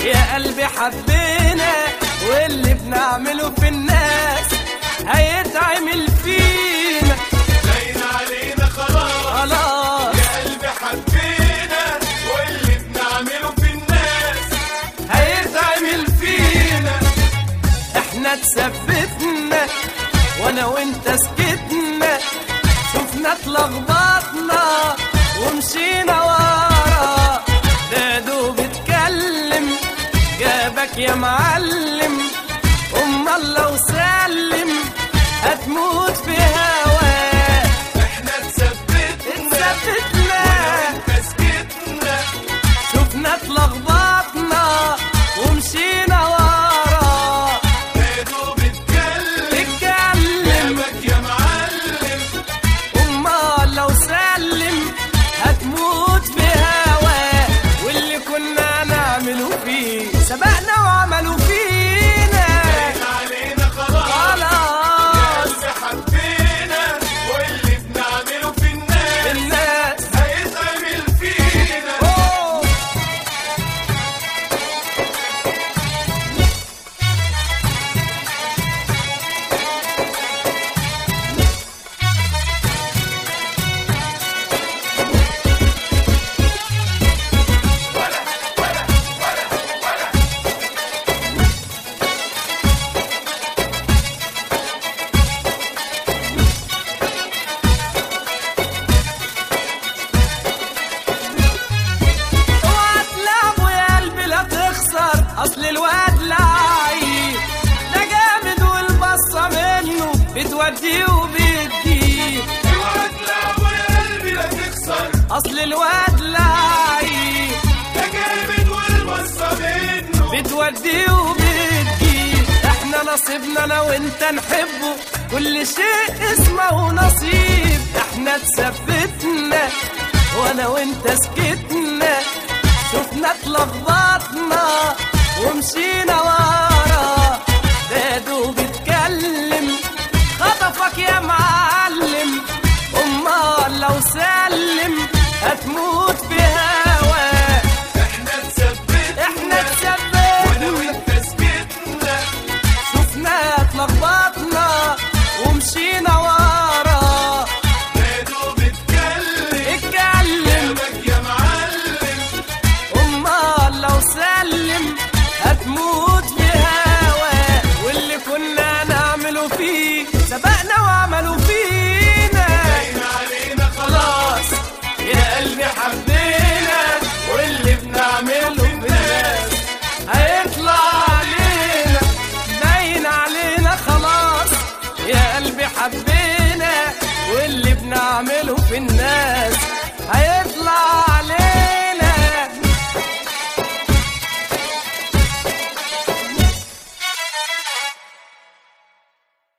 يا قلبي حبينا واللي بنعمله في الناس هيتعمل فينا باين علينا خلاص خلاص يا قلبي حبينا واللي بنعمله في الناس هيتعمل فينا احنا تثبتنا وانا وانت سكتنا شفنا اتلخبطنا ومشينا ورا ده دوب اتكلم جابك يا معلم امال لو سلم هتموت في هواك احنا اتثبتنا اتثبتنا وانت سكتنا شفنا اتلخبطنا ومشينا ورا يا دوب اتكلم اتكلم جابك يا معلم امال لو سلم هتموت في هواه واللي كنا نعمله فيه سبقنا وعملوا فينا باين علينا خلاص يا خلاص قلبي حبينا واللي بنعمله في الناس الناس هيتعمل فينا أوه. اوعى تلعبوا يا قلبي لا تخسر اصل الواد لعيب ده جامد والبصه منه بتوديه وبتجيب اوعى تلعبوا يا قلبي لا تخسر اصل الواد لعيب ده جامد والبصه منه بتوديه وبتجيب احنا نصيبنا انا وانت نحبه كل شيء اسمه نصيب احنا تثبتنا وانا وانت سكتنا شفنا اتلخبطنا ومشينا ورا ده دوب اتكلم خطفك يا معلم امال لو سلم هتموت في هواك احنا اتثبتنا احنا وانا تثبتنا وانت سكتنا شفنا اتلخبطنا ومشينا ورا يا دوب اتكلم اتكلم جابك يا معلم امال لو سلم هتموت في هوا واللي كنا نعمله فيه سبقنا وعملوا فينا باين علينا خلاص يا قلبي حبينا واللي بنعمله في الناس هيطلع علينا باين علينا خلاص يا قلبي حبينا واللي بنعمله في الناس هيطلع